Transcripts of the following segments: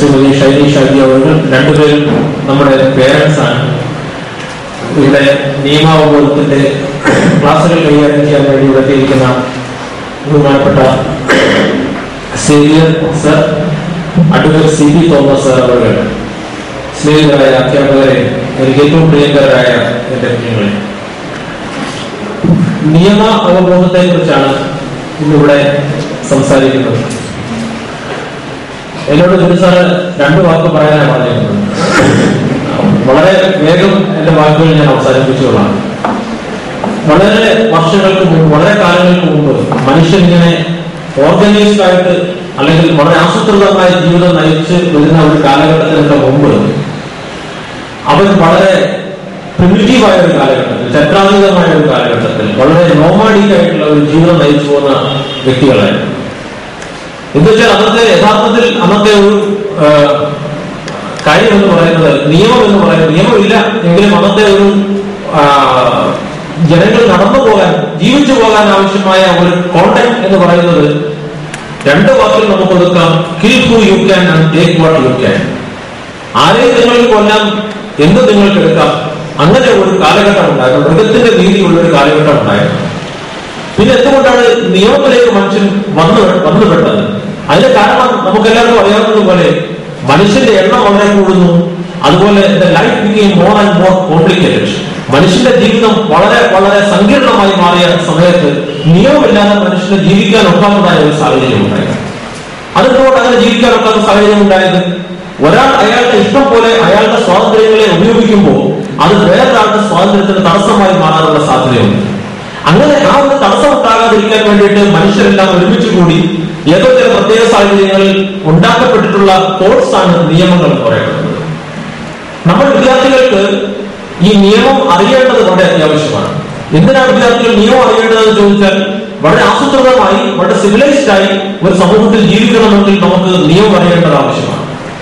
ശ്രീമതി ഷൈനി ഷാജി അവർ രണ്ടുപേരും നമ്മുടെ പേരൻസ് ആണ് ഇവിടെ നിയമാവബോധത്തിന്റെ ക്ലാസുകൾ കൈകാര്യം ചെയ്യാൻ വേണ്ടി ഇവിടെ എത്തിയിരിക്കുന്ന ബഹുമാനപ്പെട്ട Xavier sir advocate C P Thomas sir അവർ സ്നേഹിതരായ അധ്യാപകരെ എനിക്ക് ഏറ്റവും പ്രിയങ്കരായ എന്റെ കുഞ്ഞുങ്ങളെ നിയമ അവബോധത്തെ കുറിച്ചാണ് ഇന്നിവിടെ സംസാരിക്കുന്നത് എന്നോട് ഗുരു സാറ് രണ്ട് വാക്ക് പറയാനാണ് പറഞ്ഞിരുന്നത് വളരെ വേഗം എന്റെ വാക്കുകൾ ഞാൻ അവസാനിപ്പിച്ചുകൊള്ളാം വളരെ വർഷങ്ങൾക്ക് മുമ്പ് വളരെ കാലങ്ങൾക്ക് മുമ്പ് മനുഷ്യൻ ഇങ്ങനെ ഓർഗനൈസ്ഡ് ആയിട്ട് അല്ലെങ്കിൽ വളരെ ആസൂത്രിതമായ ജീവിതം നയിച്ച് വരുന്ന ഒരു കാലഘട്ടത്തിനൊക്കെ മുമ്പ് അവർ വളരെ പ്രിമിറ്റീവായ ഒരു കാലഘട്ടത്തിൽ ചക്രാതീതമായ ഒരു കാലഘട്ടത്തിൽ വളരെ നോമാഡിക് ആയിട്ടുള്ള ഒരു ജീവിതം നയിച്ചു പോകുന്ന വ്യക്തികളായിരുന്നു എന്നുവെച്ചാൽ അന്നത്തെ യഥാർത്ഥത്തിൽ അന്നത്തെ ഒരു ആ, കാര്യം എന്ന് പറയുന്നത് നിയമം എന്ന് പറയുന്നത് നിയമമില്ല എങ്കിലും അന്നത്തെ ഒരു ആ, ജനങ്ങൾ നടന്നു പോകാൻ ജീവിച്ചു പോകാൻ ആവശ്യമായ ഒരു കോണ്ടാക്ട് എന്ന് പറയുന്നത് രണ്ട് വാക്കിൽ നമുക്ക് ഒതുക്കാം kill who you can and take what you can ആരെയും നിങ്ങൾക്ക് കൊല്ലാം എന്ത് നിങ്ങൾക്ക് എടുക്കാം അങ്ങനെ ഒരു കാലഘട്ടം ഉണ്ടായിരുന്നു മൃഗത്തിന്റെ രീതിയിലുള്ള ഒരു കാലഘട്ടം ഉണ്ടായിരുന്നു പിന്നെ എന്തുകൊണ്ടാണ് നിയമത്തിലേക്ക് മനുഷ്യൻ വന്നു വന്നുപെട്ടത് അതിന്റെ കാരണം നമുക്ക് എല്ലാവർക്കും അറിയാവുന്നതുപോലെ മനുഷ്യന്റെ എണ്ണം വളരെ കൂടുന്നു അതുപോലെ life became more and more complicated മനുഷ്യന്റെ ജീവിതം വളരെ വളരെ സങ്കീർണമായി മാറിയ സമയത്ത് നിയമമില്ലാതെ മനുഷ്യന് ജീവിക്കാൻ ഒക്കാവുന്നതായ ഒരു സാഹചര്യം ഉണ്ടായി അതുകൊണ്ട് അങ്ങനെ ജീവിക്കാൻ ഒക്കാത്ത സാഹചര്യം ഉണ്ടായത് ഒരാൾ അയാളുടെ ഇഷ്ടം പോലെ അയാളുടെ സ്വാതന്ത്ര്യങ്ങളെ ഉപയോഗിക്കുമ്പോൾ അത് വേറൊരാളുടെ സ്വാതന്ത്ര്യത്തിന് തടസ്സമായി മാറാനുള്ള സാധ്യതയുണ്ട് അങ്ങനെ ആ ഒരു തടസ്സം ഉണ്ടാകാതിരിക്കാൻ വേണ്ടിയിട്ട് മനുഷ്യരെല്ലാം ഒരുമിച്ച് കൂടി ഏതോ ചില പ്രത്യേക സാഹചര്യങ്ങളിൽ ഉണ്ടാക്കപ്പെട്ടിട്ടുള്ള കോഡ്സ് ആണ് നിയമങ്ങൾ എന്ന് പറയുന്നത് നമ്മൾ വിദ്യാർത്ഥികൾക്ക് ഈ നിയമം അറിയേണ്ടത് വളരെ അത്യാവശ്യമാണ് എന്തിനാണ് വിദ്യാർത്ഥികൾ നിയമം അറിയേണ്ടതെന്ന് ചോദിച്ചാൽ വളരെ ആസൂത്രിതമായി വളരെ സിവിലൈസ്ഡ് ആയി ഒരു സമൂഹത്തിൽ ജീവിക്കണമെങ്കിൽ നമുക്ക് നിയമം അറിയേണ്ടത് ആവശ്യമാണ്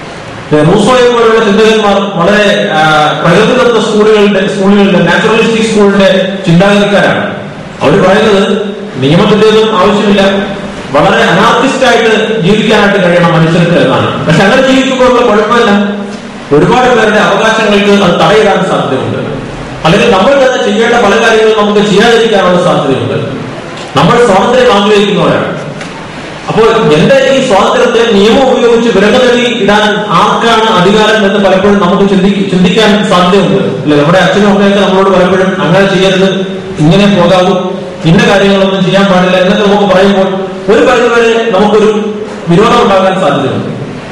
റൂസോയെ പോലുള്ള ചിന്തകന്മാർ വളരെ ആ, പ്രകൃതിദത്ത സ്കൂളുകളുടെ സ്കൂളുകളുടെ നാച്ചുറലിസ്റ്റിക് സ്കൂളിന്റെ ചിന്താഗതിക്കാരാണ് അവർ പറയുന്നത് നിയമത്തിന്റെയൊന്നും ആവശ്യമില്ല വളരെ അനാർട്ടിസ്റ്റ് ആയിട്ട് ജീവിക്കാനായിട്ട് കഴിയണം മനുഷ്യർക്ക് എന്നാണ് പക്ഷെ അങ്ങനെ ജീവിക്കുമ്പോഴുള്ള കുഴപ്പമില്ല ഒരുപാട് പേരുടെ അവകാശങ്ങൾക്ക് അത് തടയിടാൻ സാധ്യതയുണ്ട് അല്ലെങ്കിൽ നമ്മൾ തന്നെ ചെയ്യേണ്ട പല കാര്യങ്ങളും നമുക്ക് ചെയ്യാതിരിക്കാനുള്ള സാധ്യതയുണ്ട് നമ്മൾ സ്വാതന്ത്ര്യം ആഗ്രഹിക്കുന്നവരാണ് അപ്പോൾ എന്റെ ഈ സ്വാതന്ത്ര്യത്തെ നിയമം ഉപയോഗിച്ച് വിരകതലി ഇടാൻ ആർക്കാണ് അധികാരം എന്ന് പലപ്പോഴും നമുക്ക് ചിന്തി- ചിന്തിക്കാൻ സാധ്യതയുണ്ട് അല്ലെ നമ്മുടെ അച്ഛനും അമ്മയൊക്കെ നമ്മളോട് പലപ്പോഴും അങ്ങനെ ചെയ്യരുത് ഇങ്ങനെ പോകാവൂ ഇന്ന കാര്യങ്ങളൊന്നും ചെയ്യാൻ പാടില്ല എന്നൊക്കെ നമുക്ക് പറയുമ്പോൾ ഒരു പരിധിവരെ നമുക്കൊരു വിരോധം ഉണ്ടാകാൻ സാധ്യതയുണ്ട്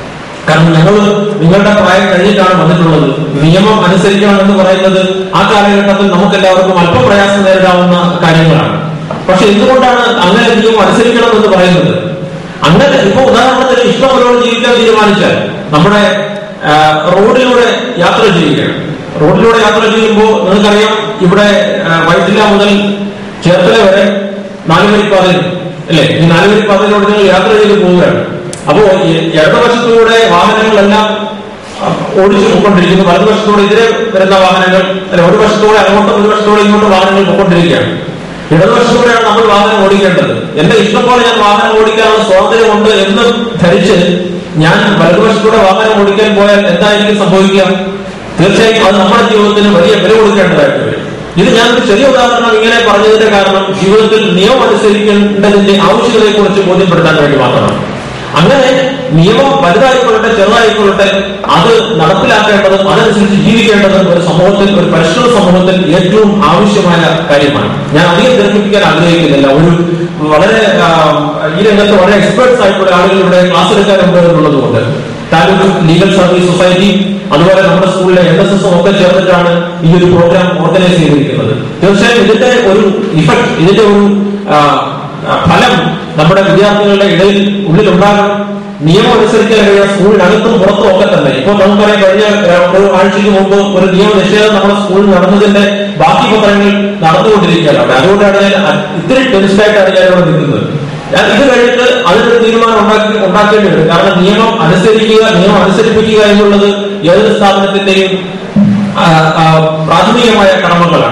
കാരണം ഞങ്ങൾ നിങ്ങളുടെ പ്രായം കഴിഞ്ഞിട്ടാണ് വന്നിട്ടുള്ളത് നിയമം അനുസരിക്കണം എന്ന് പറയുന്നത് ആ കാലഘട്ടത്തിൽ നമുക്ക് എല്ലാവർക്കും അല്പം പ്രയാസം നേരിടാവുന്ന കാര്യങ്ങളാണ് പക്ഷെ എന്തുകൊണ്ടാണ് അങ്ങനെ നിയമം അനുസരിക്കണം എന്ന് പറയുന്നത് അങ്ങനെ ഇപ്പൊ ഉദാഹരണത്തിന് ഇഷ്ടമുള്ളവർ ജീവിക്കാൻ തീരുമാനിച്ചാൽ നമ്മുടെ ആ, റോഡിലൂടെ യാത്ര ചെയ്യുകയാണ് റോഡിലൂടെ യാത്ര ചെയ്യുമ്പോൾ നിങ്ങൾക്കറിയാം ഇവിടെ ആ, വൈറ്റില മുതൽ ചേർത്തല വരെ നാലുവരിപ്പാതയിൽ അല്ലെ ഈ നാലുവരിപ്പാതയിലൂടെ നിങ്ങൾ യാത്ര ചെയ്ത് പോവുകയാണ് അപ്പോ ഈ ഇടതുവശത്തൂടെ വാഹനങ്ങളെല്ലാം അഹ്, ഓടിച്ചു പോയിക്കൊണ്ടിരിക്കുന്നു വലതുവശത്തൂടെ ഇതിലെ വരുന്ന വാഹനങ്ങൾ അല്ലെ ഒരു വശത്തൂടെ അങ്ങോട്ടും ഒരു വശത്തൂടെ ഇങ്ങോട്ടും വാഹനങ്ങൾ പോയിക്കൊണ്ടിരിക്കുകയാണ് ഇടതുവശത്തൂടെയാണ് നമ്മൾ വാഹനം ഓടിക്കേണ്ടത് എന്റെ ഇഷ്ടം പോലെ ഞാൻ വാഹനം ഓടിക്കാനുള്ള സ്വാതന്ത്ര്യമുണ്ട് എന്ന് ധരിച്ച് ഞാൻ വലതുവശത്തൂടെ വാഹനം ഓടിക്കാൻ പോയാൽ എന്തായിരിക്കും സംഭവിക്കുക തീർച്ചയായും അത് നമ്മുടെ ജീവിതത്തിന് വലിയ വില കൊടുക്കേണ്ടതായിട്ട് വരും ഇത് ഞാനൊരു ചെറിയ ഉദാഹരണം ഇങ്ങനെ പറഞ്ഞതിന്റെ കാരണം ജീവിതത്തിൽ നിയമം അനുസരിക്കേണ്ടതിന്റെ ആവശ്യകതയെ കുറിച്ച് ബോധ്യപ്പെടുത്താൻ വേണ്ടി മാത്രമാണ് അങ്ങനെ നിയമം വലുതായിക്കൊള്ളട്ടെ ചെറുതായിക്കൊള്ളട്ടെ അത് നടപ്പിലാക്കേണ്ടതും അതനുസരിച്ച് ജീവിക്കേണ്ടതും ഒരു സമൂഹത്തിൽ ഒരു പരിഷ്കൃത സമൂഹത്തിൽ ഏറ്റവും ആവശ്യമായ കാര്യമാണ് ഞാൻ അധികം ദീർഘിപ്പിക്കാൻ ആഗ്രഹിക്കുന്നില്ല ഒരു വളരെ ആ, ഈ രംഗത്ത് വളരെ എക്സ്പേർട്സ് ആയിട്ടുള്ള ആളുകൾ ഇവിടെ ക്ലാസ് എടുക്കാനുണ്ട് എന്നുള്ളത് കൊണ്ട് താലൂക്ക് ലീഗൽ സർവീസ് സൊസൈറ്റി അതുപോലെ നമ്മുടെ സ്കൂളിലെ എൻ എസ് എസും ഒക്കെ ചേർന്നിട്ടാണ് ഈ ഒരു പ്രോഗ്രാം ഓർഗനൈസ് ചെയ്തിരിക്കുന്നത് തീർച്ചയായും ഇതിന്റെ ഒരു ഇഫക്ട് ഇതിന്റെ ഒരു ആ, ആ, ഫലം നമ്മുടെ വിദ്യാർത്ഥികളുടെ ഇടയിൽ ഉള്ളിലുണ്ടാകണം നിയമം അനുസരിക്കാൻ കഴിയാൻ സ്കൂളിനകത്തും പുറത്തും ഒക്കെ തന്നെ ഇപ്പോൾ നമുക്കറിയാം കഴിഞ്ഞ ആ, ഒരു ആഴ്ചയ്ക്ക് മുമ്പ് ഒരു നിയമ നിഷേധം നമ്മുടെ സ്കൂളിൽ നടന്നതിന്റെ ബാക്കി പത്രങ്ങൾ നടന്നുകൊണ്ടിരിക്കുകയാണ് അവിടെ അതുകൊണ്ടാണ് ഞാൻ അ- ഇത്തിരി ടെൻഷനായിട്ടാണ് ഞാൻ ഇവിടെ നിൽക്കുന്നത് ഞാൻ ഇത് കഴിഞ്ഞിട്ട് അതിനൊരു തീരുമാനം ഉണ്ടാക്കി ഉണ്ടാക്കേണ്ടി വരും കാരണം നിയമം അനുസരിക്കുക നിയമം അനുസരിപ്പിക്കുക എന്നുള്ളത് ഏതൊരു സ്ഥാപനത്തിന്റെയും ആ, ആ, പ്രാഥമികമായ കടമകളാണ്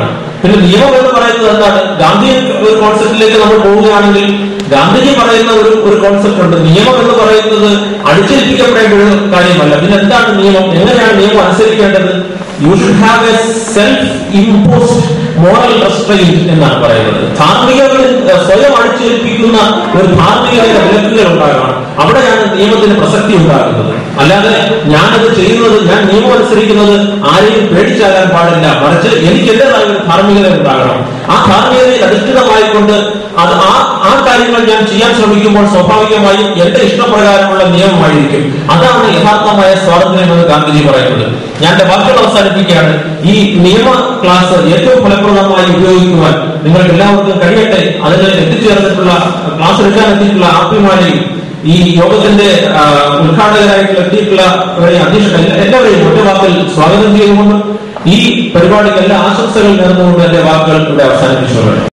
പിന്നെ നിയമം എന്ന് പറയുന്നത് എന്താണ് ഗാന്ധി ഒരു കോൺസെപ്റ്റിലേക്ക് നമ്മൾ പോവുകയാണെങ്കിൽ ഗാന്ധിജി പറയുന്ന ഒരു ഒരു കോൺസെപ്റ്റ് ഉണ്ട് നിയമം എന്ന് പറയുന്നത് അടിച്ചേൽപ്പിക്കപ്പെടേണ്ട ഒരു കാര്യമല്ല പിന്നെ എന്താണ് നിയമം എങ്ങനെയാണ് നിയമം അനുസരിക്കേണ്ടത് you should have a self imposed moral restraint എന്നാണ് പറയുന്നത് ധാർമ്മികത സ്വയം അടിച്ചേൽപ്പിക്കുന്ന ഒരു ധാർമ്മികതയുടെ വിലക്കുകൾ ഉണ്ടാകണം അവിടെയാണ് നിയമത്തിന് പ്രസക്തി ഉണ്ടാകുന്നത് അല്ലാതെ ഞാനത് ചെയ്യുന്നത് ഞാൻ നിയമം അനുസരിക്കുന്നത് ആരെയും പേടിച്ചാകാൻ പാടില്ല മറിച്ച് എനിക്ക് എന്റേതായ ഒരു ധാർമ്മികത ഉണ്ടാകണം ആ ധാർമ്മികതയിൽ അധിഷ്ഠിതമായിക്കൊണ്ട് അത് ആ ആ കാര്യങ്ങൾ ഞാൻ ചെയ്യാൻ ശ്രമിക്കുമ്പോൾ സ്വാഭാവികമായും എന്റെ ഇഷ്ടപ്രകാരമുള്ള നിയമമായിരിക്കും അതാണ് യഥാർത്ഥമായ സ്വാതന്ത്ര്യം എന്ന് ഗാന്ധിജി പറയുന്നത് ഞാൻ എന്റെ വാക്കുകൾ അവസാനിപ്പിക്കുകയാണ് ഈ നിയമ ക്ലാസ് ഏറ്റവും ഫലപ്രദമായി ഉപയോഗിക്കുവാൻ നിങ്ങൾക്ക് എല്ലാവർക്കും കഴിയട്ടെ അതിന് എത്തിച്ചേർന്നിട്ടുള്ള ക്ലാസ് എടുക്കാൻ എത്തിയിട്ടുള്ള ആപ്പിമാരെയും ഈ യോഗത്തിന്റെ ആ, ഉദ്ഘാടകരായിട്ട് എത്തിയിട്ടുള്ള അധ്യക്ഷൻ എല്ലാവരെയും ഒറ്റ വാക്കിൽ സ്വാഗതം ചെയ്തുകൊണ്ട് ഈ പരിപാടിക്ക് എല്ലാ ആശംസകൾ നേർന്നുകൊണ്ട് എന്റെ വാക്കുകൾ ഇവിടെ അവസാനിപ്പിച്ചുകൊള്ളണം